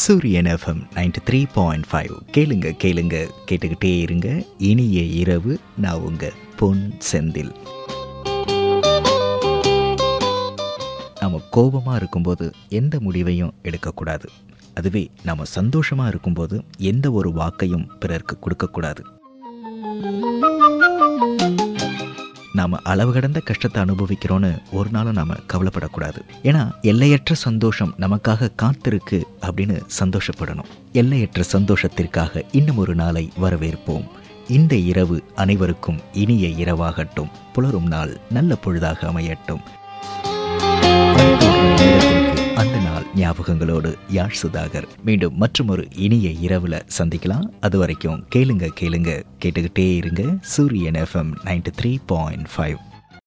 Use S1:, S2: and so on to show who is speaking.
S1: சூரியன் FM ninety three point five கேளுங்க கேளுங்க கேட்டுக்கிட்டே இருங்க இனிய இரவு நான் உங்க பொன் செந்தில் நம்ம கோபமாக இருக்கும்போது எந்த முடிவையும் எடுக்கக்கூடாது அதுவே நம்ம சந்தோஷமாக இருக்கும்போது எந்த ஒரு வாக்கையும் பிறருக்கு கொடுக்கக்கூடாது நாம் அளவு கடந்த கஷ்டத்தை அனுபவிக்கிறோன்னு ஒரு நாளும் நாம் கவலைப்படக்கூடாது ஏன்னா எல்லையற்ற சந்தோஷம் நமக்காக காத்திருக்கு அப்படின்னு சந்தோஷப்படணும் எல்லையற்ற சந்தோஷத்திற்காக இன்னும் ஒரு நாளை வரவேற்போம் இந்த இரவு அனைவருக்கும் இனிய இரவாகட்டும் புலரும் நாள் நல்ல பொழுதாக அமையட்டும் அந்த நாள் ஞாபகங்களோடு யாழ் சுதாகர் மீண்டும் மற்றும் ஒரு இனிய இரவுல சந்திக்கலாம் அது வரைக்கும் கேளுங்க கேளுங்க கேட்டுக்கிட்டே இருங்க Suryan FM ninety three point five